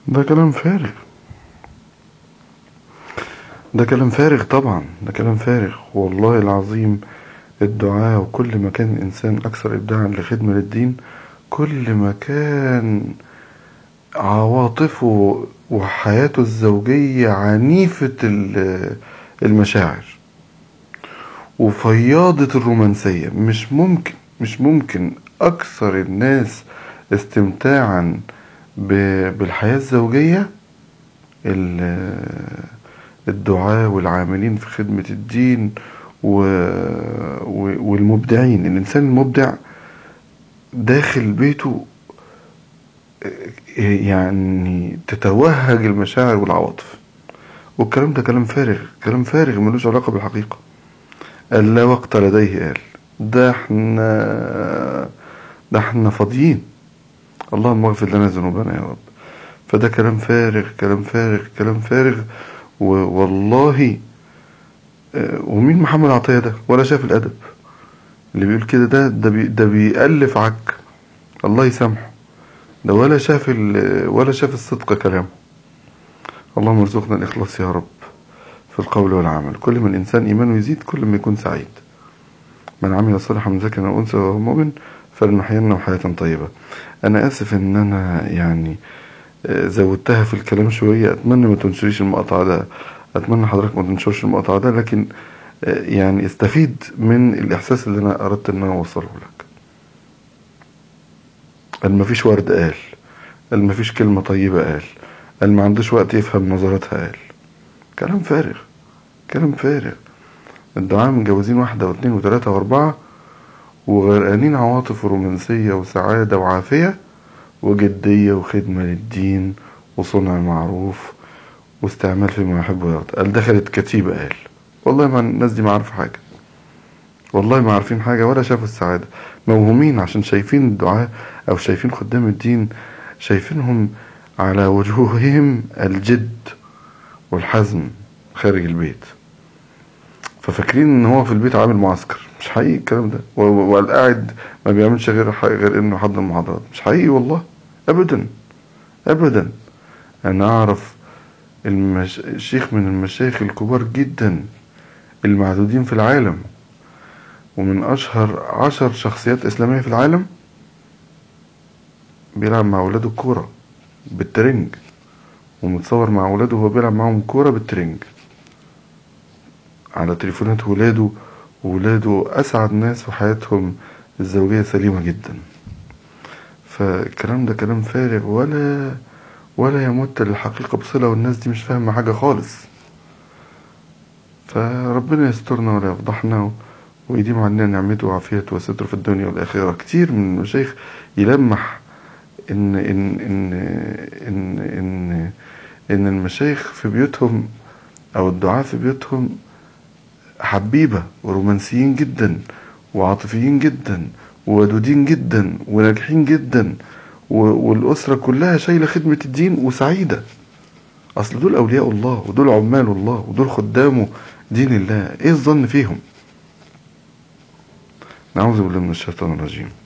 ده كلام فارغ ده كلام فارغ طبعا ده كلام فارغ والله العظيم الدعاء وكل ما كان الإنسان أكثر إبداعا لخدمة للدين كل ما كان عواطفه وحياته الزوجية عنيفة المشاعر وفياضة الرومانسية مش ممكن مش ممكن أكثر الناس استمتاعا بالحياة الزوجية الدعاة والعاملين في خدمة الدين والمبدعين الإنسان المبدع داخل بيته يعني تتوهج المشاعر والعواطف والكلام ده كلام فارغ كلام فارغ ملوش علاقة بالحقيقة قال لا وقت لديه قال ده احنا ده احنا فاضيين اللهم اغفر لنا ذنوبنا يا رب فده كلام فارغ كلام فارغ كلام فارغ والله ومين محمد عطية ده ولا شاف الأدب اللي بيقول كده ده ده, بي ده بيألف عك الله يسامحه ده ولا شاف ولا شاف الصدق كلامه اللهم ارزقنا الإخلاص يا رب في القول والعمل كل ما الإنسان إيمانه يزيد كل ما يكون سعيد من عمل صالحا من ذكر أو أنثى وهو مؤمن فلنحيينه حياة طيبة أنا آسف إن أنا يعني زودتها في الكلام شوية أتمنى ما تنشريش المقطع ده أتمنى حضرتك ما تنشرش المقطع ده لكن يعني استفيد من الإحساس اللي أنا أردت إن أنا أوصله لك قال ما فيش ورد قال قال ما فيش كلمة طيبة قال قال ما عندوش وقت يفهم نظراتها قال كلام فارغ كلام فارغ الدعاء متجوزين واحدة واثنين وثلاثة واربعة وغرقانين عواطف ورومانسية وسعادة وعافية وجدية وخدمة للدين وصنع معروف واستعمال فيما يحب ويرضى قال دخلت كتيبة قال والله ما الناس دي ما عارفة حاجة والله ما عارفين حاجة ولا شافوا السعادة موهومين عشان شايفين الدعاء أو شايفين خدام الدين شايفينهم على وجوههم الجد والحزم خارج البيت ففاكرين ان هو في البيت عامل معسكر مش حقيقي الكلام ده والقاعد ما بيعملش غير غير انه يحضر محاضرات مش حقيقي والله ابدا ابدا انا اعرف المش... شيخ من المشايخ الكبار جدا المعدودين في العالم ومن اشهر عشر شخصيات اسلامية في العالم بيلعب مع اولاده الكورة بالترنج ومتصور مع اولاده وهو بيلعب معاهم كورة بالترنج على تليفونات ولاده وولاده أسعد ناس في حياتهم الزوجية سليمة جدا فالكلام ده كلام فارغ ولا ولا يمت للحقيقة بصلة والناس دي مش فاهمة حاجة خالص فربنا يسترنا ولا يفضحنا ويديم عننا نعمته وعافيته وستره في الدنيا والآخرة كتير من المشايخ يلمح إن إن إن إن إن إن المشايخ في بيوتهم أو الدعاة في بيوتهم حبيبة ورومانسيين جدا وعاطفيين جدا وودودين جدا وناجحين جدا والأسرة كلها شايلة خدمة الدين وسعيدة أصل دول أولياء الله ودول عمال الله ودول خدامه دين الله إيه الظن فيهم نعوذ بالله من الشيطان الرجيم